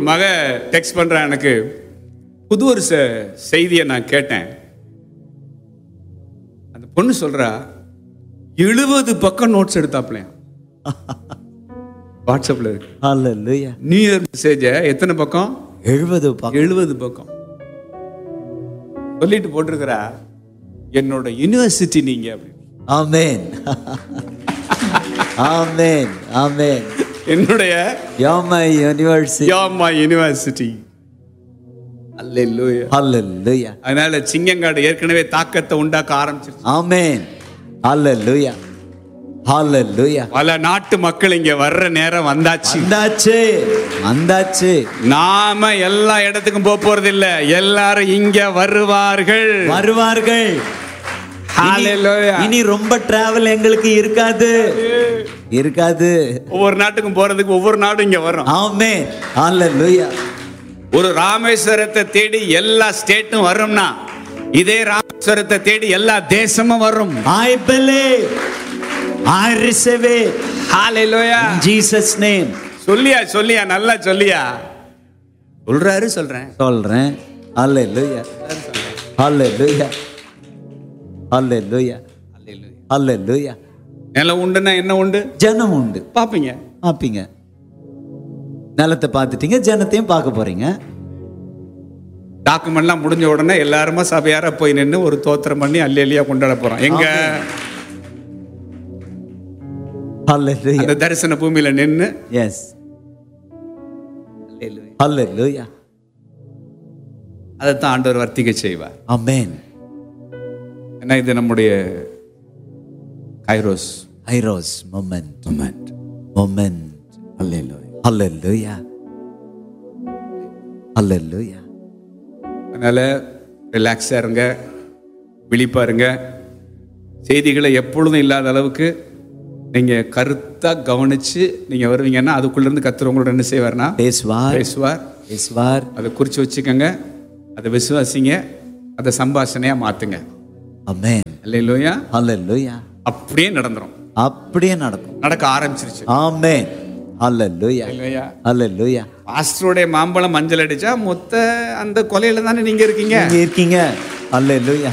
மக டெக்ஸ்ட் பண்றான் எனக்கு புது ஒரு செ- செய்தியை நான் கேட்டேன் அந்த பொண்ணு சொல்றா எழுபது பக்கம் நோட்ஸ் எடுத்தாப்லையா வாட்ஸ்அப்ல இருக்கு ஹalleluya நியூ இயர் மெசேஜ எத்தனை பக்கம் 70 பக்கம் எழுபது பக்கம் சொல்லிட்டு போட்டிருக்கிறா என்னோட யூனிவர்சிட்டி நீங்க அப்படின்னு ஆமென் ஆமென் ஆமென் என்னுடைய யோமை யூனிவர்சிட்டி யாமா யூனிவர்சிட்டி அல்லேலூயா ஹalleluya அதனால சிங்கங்காடு ஏற்கனவே தாக்கத்தை உண்டாக்க ஆரம்பிச்சிருச்சு ஆமென் ஹalleluya ஹalleluya பல நாட்டு மக்கள் இங்க வர்ற நேரம் வந்தாச்சு வந்தாச்சு வந்தாச்சு நாம எல்லா இடத்துக்கும் போக போறது இல்ல எல்லாரும் இங்க வருவார்கள் வருவார்கள் Hallelujah. இனி ரொம்ப டிராவல் எங்களுக்கு இருக்காது இருக்காது ஒவ்வொரு நாட்டுக்கும் போறதுக்கு ஒவ்வொரு நாடும் இங்க வரும் ஆமென் ஹalleluya ஒரு ராமேஸ்வரத்தை தேடி எல்லா ஸ்டேட்டும் வரும்னா இதே ராமேஸ்வரத்தை தேடி எல்லா தேசமும் வரும் I believe I receive it hallelujah in Jesus name சொல்லியா சொல்லியா நல்லா சொல்லியா சொல்றாரு சொல்றேன் சொல்றேன் ஹalleluya ஹalleluya ஹalleluya ஹalleluya நிலம் உண்டுன்னா என்ன உண்டு ஜனம் உண்டு பாப்பீங்க பார்ப்பீங்க நிலத்தை பார்த்துட்டீங்க ஜனத்தையும் பார்க்க போறீங்க டாக்குமெண்ட்லாம் முடிஞ்ச உடனே எல்லாருமா சபையார போய் நின்று ஒரு தோத்திரம் பண்ணி அள்ளி அள்ளியா கொண்டாட போறோம் எங்க ஹalleluya அந்த தரிசன பூமியில நின்று எஸ் ஹalleluya அதைத்தான் ஆண்டவர் வர்த்திக்க செய்வார் ஆமென் ஏன்னா இது நம்முடைய கைரோஸ் ஐரோஸ் மொமெண்ட் மொமெண்ட் மொமெண்ட் ஹalleluya ஹalleluya அதனால ரிலாக்ஸாக இருங்க விழிப்பா இருங்க செய்திகளை எப்பொழுதும் இல்லாத அளவுக்கு நீங்க கருத்தா கவனிச்சு நீங்க வருவீங்கன்னா அதுக்குள்ள இருந்து கத்துற உங்களோட என்ன செய்வார்னா பேசுவார் பேசுவார் பேசுவார் அதை குறிச்சு வச்சுக்கோங்க அதை விசுவாசிங்க அதை சம்பாஷணையா மாத்துங்க ஆமென் இல்லையா ஹalleluya அப்படியே நடந்துரும் அப்படியே நடக்கும் நடக்க ஆரம்பிச்சிருச்சு ஆமென் ஹalleluya இல்லையா ஹalleluya பாஸ்டருடைய மாம்பழம் மஞ்சள் அடிச்சா மொத்த அந்த கொலையில தானே நீங்க இருக்கீங்க நீங்க இருக்கீங்க ஹalleluya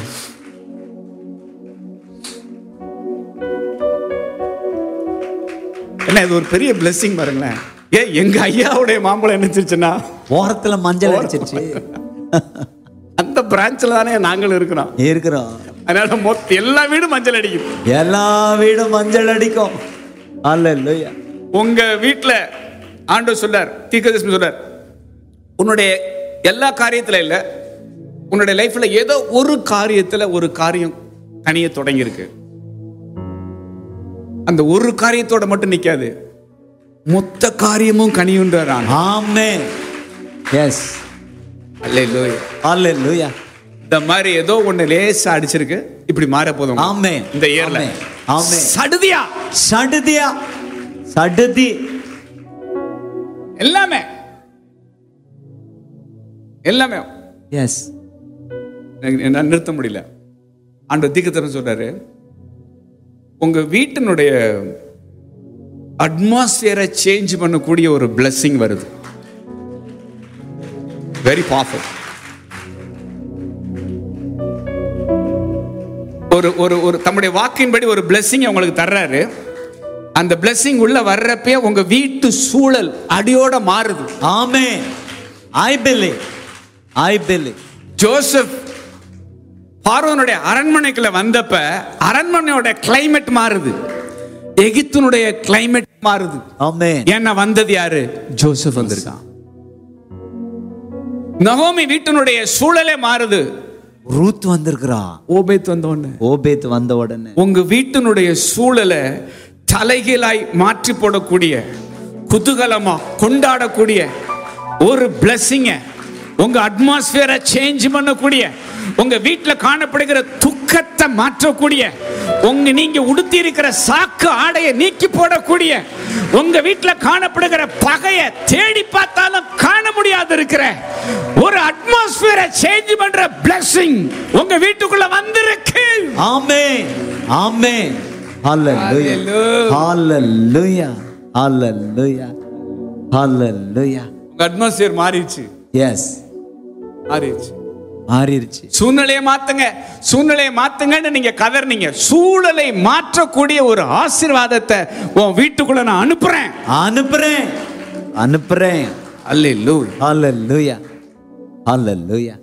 என்ன இது ஒரு பெரிய blessing பாருங்களேன் ஏ எங்க ஐயாவுடைய மாம்பழம் என்னச்சிருச்சுன்னா ஓரத்துல மஞ்சள் அடிச்சிருச்சு அந்த பிரான்ச்ல தானே நாங்களும் இருக்கிறோம் இருக்கிறோம் அதனால மொத்த எல்லா வீடும் மஞ்சள் அடிக்கும் எல்லா வீடும் மஞ்சள் அடிக்கும் ஹalleluya உங்க வீட்டுல ஆண்டவர் சொல்லார் தீர்க்கதரிசனம் சொல்லார் உன்னுடைய எல்லா காரியத்துல இல்ல உன்னுடைய லைஃப்ல ஏதோ ஒரு காரியத்துல ஒரு காரியம் தனிய தொடங்கி இருக்கு அந்த ஒரு காரியத்தோட மட்டும் நிக்காது மொத்த காரியமும் கனியுன்றார் ஆண்டவர். ஆமென் எஸ் அல்லேலூயா. ஹalleluya இந்த மாதிரி ஏதோ ஒண்ணு லேசா அடிச்சிருக்கு இப்படி மாற போதும் ஆமென் இந்த இயர்ல ஆமென். ஆமென் சடுதியா சடுதியா சடுதி எல்லாமே எல்லாமே எஸ் எனக்கு என்னால நிறுத்த முடியல ஆண்டு தீக்கத்தரன் சொல்றாரு உங்க வீட்டினுடைய அட்மாஸ்பியரை சேஞ்ச் பண்ணக்கூடிய ஒரு blessing வருது வெரி பவர்ஃபுல் ஒரு ஒரு ஒரு தம்முடைய வாக்கின்படி ஒரு blessing உங்களுக்கு தர்றாரு அந்த blessing உள்ள வர்றப்பே உங்க வீட்டு சூழல் அடியோட மாறுது amen I believe I believe Joseph பார்வனுடைய அரண்மனைக்குள்ள வந்தப்ப அரண்மனையோட கிளைமேட் மாறுது எகிப்தினுடைய கிளைமேட் மாறுது ஆமென் ஏன்னா வந்தது யாரு ஜோசப் வந்திருக்கான் நகோமி வீட்டினுடைய சூழலே மாறுது ரூத் வந்திருக்கிறா ஓபேத் வந்த உடனே ஓபேத் வந்த உடனே உங்க வீட்டினுடைய சூழலை தலைகீழாய் மாற்றி போடக்கூடிய குதூகலமா கொண்டாடக்கூடிய ஒரு பிளஸ்ஸிங்க உங்க அட்மாஸ்பியரை சேஞ்ச் பண்ணக்கூடிய உங்க வீட்டுல காணப்படுகிற துக்கத்தை மாற்றக்கூடிய உங்க நீங்க உடுத்தி இருக்கிற சாக்கு ஆடையை நீக்கி போடக்கூடிய உங்க வீட்டுல காணப்படுகிற பகைய தேடி பார்த்தாலும் காண முடியாது இருக்கிற ஒரு அட்மாஸ்பியரை சேஞ்ச் பண்ற பிளஸிங் உங்க வீட்டுக்குள்ள வந்திருக்கு ஆமென் ஆமென் ஹalleluya Hallelujah. ஹalleluya ஹalleluya ஹalleluya உங்க அட்மாஸ்பியர் மாறிடுச்சு எஸ் மாறிடுச்சு மாறிடுச்சு சூழ்நிலையை மாத்துங்க சூழ்நிலையை மாத்துங்கன்னு நீங்க கதறினீங்க சூழலை மாற்றக்கூடிய ஒரு ஆசீர்வாதத்தை உன் வீட்டுக்குள்ள நான் அனுப்புறேன் அனுப்புறேன் அனுப்புறேன் அல்லேலூயா ஹalleluya ஹalleluya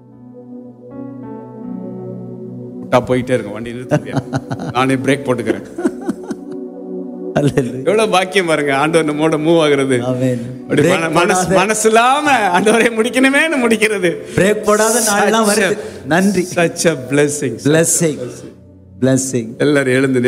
விட்டா போயிட்டே இருங்க வண்டி நிறுத்துறியா நானே பிரேக் போட்டுக்கிறேன் ஹalleluya எவ்வளவு பாக்கியம் பாருங்க ஆண்டவர் நம்மோட மூவ் ஆகுறது ஆமென் அப்படி மன- மனசு மனசு இல்லாம ஆண்டவரை முடிக்கணுமேன்னு முடிக்கிறது பிரேக் போடாத நாள்லாம் வருது நன்றி such a blessing blessing blessing எல்லாரும் எழுந்து